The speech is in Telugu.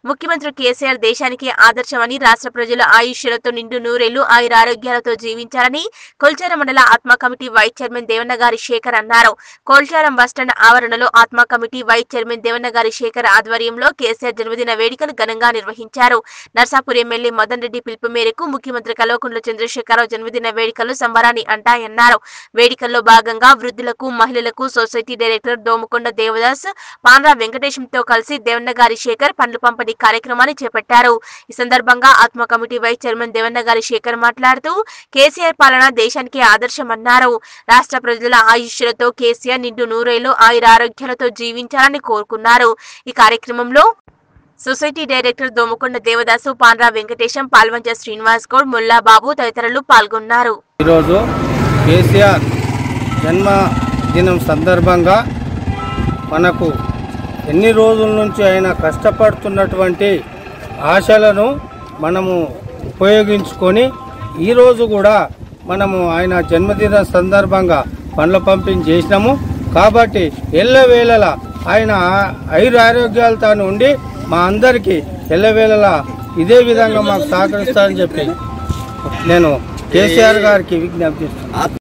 ముఖ్యమంత్రి కేసీఆర్ దేశానికి ఆదర్శమని రాష్ట్ర ప్రజలు ఆయుష్యులతో నిండు నూరేళ్లు ఆయురారోగ్యాలతో జీవించాలని కొల్చార మండల ఆత్మ కమిటీ వైస్ చైర్మన్ దేవన్న గారి శేఖర్ అన్నారు కోల్చారం బస్టాండ్ ఆవరణలో ఆత్మ కమిటీ వైస్ చైర్మన్ దేవన్న గారి శేఖర్ ఆధ్వర్యంలో కేసీఆర్ జన్మదిన వేడుకలు ఘనంగా నిర్వహించారు నర్సాపూర్ ఎమ్మెల్యే మదన్ రెడ్డి పిలుపు మేరకు ముఖ్యమంత్రి కల్వకుంట్ల చంద్రశేఖరరావు జన్మదిన వేడుకలు సంబరాన్ని అంటాయన్నారు వేడుకల్లో భాగంగా వృద్ధులకు మహిళలకు సొసైటీ డైరెక్టర్ దోమకొండ దేవదాస్ పాన్రా వెంకటేశంతో కలిసి దేవన్న గారి శేఖర్ పండ్లు పంపిణీ కార్యక్రమాన్ని చేపట్టారు ఈ సందర్భంగా ఆత్మ కమిటీ వైస్ చైర్మన్ దేవన్న గారి శేఖర్ మాట్లాడుతూ కేసీఆర్ పాలన దేశానికి ఆదర్శమన్నారు రాష్ట్ర ప్రజల ఆయుష్లతో కేసీఆర్ నిండు నూరేళ్లు ఆయురారోగ్యాలతో జీవించాలని కోరుకున్నారు ఈ కార్యక్రమంలో సొసైటీ డైరెక్టర్ దోమకొండ దేవదాసు పాన్రా వెంకటేశం పాల్వంచ శ్రీనివాస్ గౌడ్ ముల్లా బాబు తదితరులు పాల్గొన్నారు ఈరోజు కేసీఆర్ జన్మదినం సందర్భంగా మనకు ఎన్ని రోజుల నుంచి ఆయన కష్టపడుతున్నటువంటి ఆశలను మనము ఉపయోగించుకొని ఈరోజు కూడా మనము ఆయన జన్మదిన సందర్భంగా పండ్ల పంపిణీ చేసినాము కాబట్టి ఎల్లవేళలా ఆయన ఐరు ఆరోగ్యాలతో ఉండి మా అందరికీ ఎల్లవేళలా ఇదే విధంగా మాకు సహకరిస్తారని చెప్పి నేను కేసీఆర్ గారికి విజ్ఞప్తి చేస్తున్నాను